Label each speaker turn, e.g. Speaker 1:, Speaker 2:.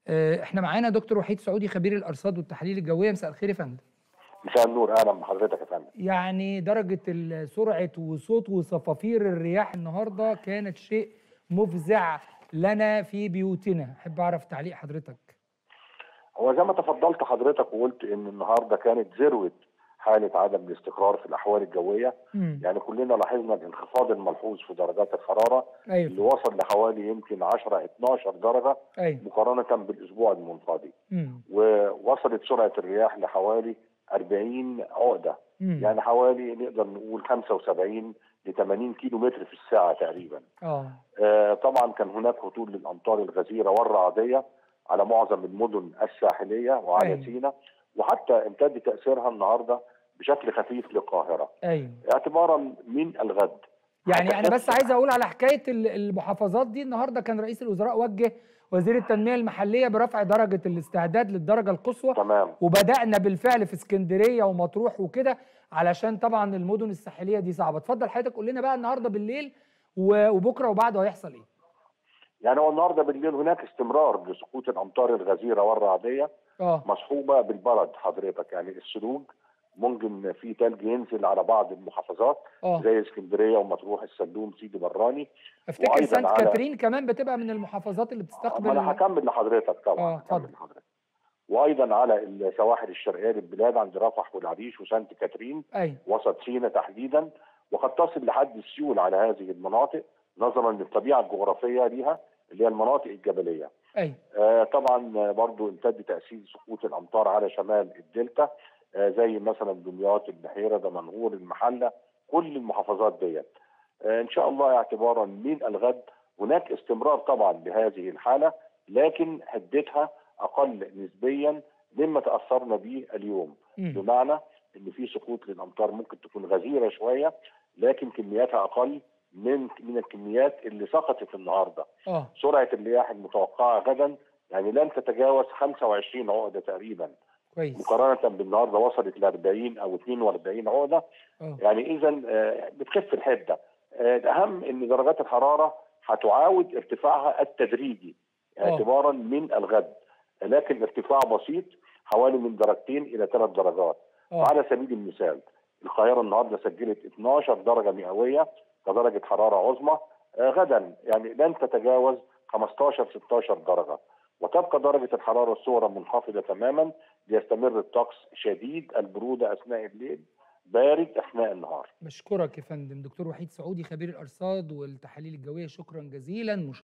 Speaker 1: آه، احنا معانا دكتور وحيد سعودي خبير الارصاد والتحاليل الجويه مساء الخير يا فندم
Speaker 2: مساء النور اهلا بحضرتك يا فندم
Speaker 1: يعني درجه ال- سرعه وصوت وصفافير الرياح النهارده كانت شيء مفزع لنا في بيوتنا احب اعرف تعليق حضرتك
Speaker 2: هو زي ما تفضلت حضرتك وقلت ان النهارده كانت ذروه حاله عدم الاستقرار في الاحوال الجويه
Speaker 1: امم
Speaker 2: يعني كلنا لاحظنا الانخفاض الملحوظ في درجات الحراره اللي
Speaker 1: ايوه
Speaker 2: وصل لحوالي يمكن 10 12 درجه
Speaker 1: ايوه
Speaker 2: مقارنه بالاسبوع المنقضي
Speaker 1: امم
Speaker 2: ووصلت سرعه الرياح لحوالي 40 عقده
Speaker 1: امم
Speaker 2: يعني حوالي نقدر نقول 75 ل 80 كيلو متر في الساعه تقريبا
Speaker 1: اه
Speaker 2: آه، طبعا كان هناك هطول للامطار الغزيره والرعديه على معظم المدن الساحليه وعلى
Speaker 1: أيوة.
Speaker 2: سيناء وحتى امتد تاثيرها النهارده بشكل خفيف للقاهره
Speaker 1: ايوه
Speaker 2: اعتبارا من الغد
Speaker 1: يعني انا بس عايز اقول على حكايه ال- المحافظات دي النهارده كان رئيس الوزراء وجه وزير التنميه المحليه برفع درجه الاستعداد للدرجه القصوى
Speaker 2: تمام
Speaker 1: وبدانا بالفعل في اسكندريه ومطروح وكده علشان طبعا المدن الساحليه دي صعبه اتفضل حضرتك قول لنا بقى النهارده بالليل و- وبكره وبعده هيحصل ايه
Speaker 2: يعني هو النهارده بالليل هناك استمرار لسقوط الامطار الغزيره والرعديه
Speaker 1: اه
Speaker 2: مصحوبه بالبرد حضرتك يعني الثلوج ممكن في ثلج ينزل على بعض المحافظات
Speaker 1: اه
Speaker 2: زي اسكندريه ومطروح السلوم سيدي براني
Speaker 1: افتكر
Speaker 2: وأيضاً
Speaker 1: سانت
Speaker 2: على-
Speaker 1: كاترين كمان بتبقى من المحافظات اللي
Speaker 2: ما
Speaker 1: بتستقبل
Speaker 2: انا هكمل لحضرتك طبعا
Speaker 1: آه،
Speaker 2: هكمل
Speaker 1: اتفضل.
Speaker 2: لحضرتك وايضا على السواحل الشرقيه للبلاد عند رفح والعريش وسانت كاترين
Speaker 1: ايوه
Speaker 2: وسط سيناء تحديدا وقد تصل لحد السيول على هذه المناطق نظرا للطبيعه الجغرافيه ليها اللي هي المناطق الجبليه.
Speaker 1: ايوه
Speaker 2: آه طبعا آه، برضو امتد تاثير سقوط الامطار على شمال الدلتا آه زي مثلا دمياط البحيره دمنهور المحله كل المحافظات ديت. آه ان شاء الله اعتبارا من الغد هناك استمرار طبعا لهذه الحاله لكن حدتها اقل نسبيا مما تاثرنا به اليوم
Speaker 1: مم.
Speaker 2: بمعنى ان في سقوط للامطار ممكن تكون غزيره شويه لكن كمياتها اقل من من الكميات اللي سقطت النهارده
Speaker 1: اه
Speaker 2: سرعه الرياح المتوقعه غدا يعني لن تتجاوز 25 عقده تقريبا
Speaker 1: كويس
Speaker 2: مقارنه بالنهارده وصلت ل 40 او 42 عقده
Speaker 1: اه
Speaker 2: يعني اذا بتخف الحده آه، الاهم ان درجات الحراره هتعاود ارتفاعها التدريجي
Speaker 1: آه.
Speaker 2: اعتبارا من الغد لكن ارتفاع بسيط حوالي من درجتين الى ثلاث درجات
Speaker 1: اه
Speaker 2: وعلى سبيل المثال القاهره النهارده سجلت 12 درجه مئويه كدرجه حراره عظمى آه، غدا يعني لن تتجاوز 15 16 درجه وتبقى درجه الحراره الصغرى منخفضه تماما ليستمر الطقس شديد البروده اثناء الليل بارد اثناء النهار
Speaker 1: بشكرك يا فندم دكتور وحيد سعودي خبير الارصاد والتحاليل الجويه شكرا جزيلا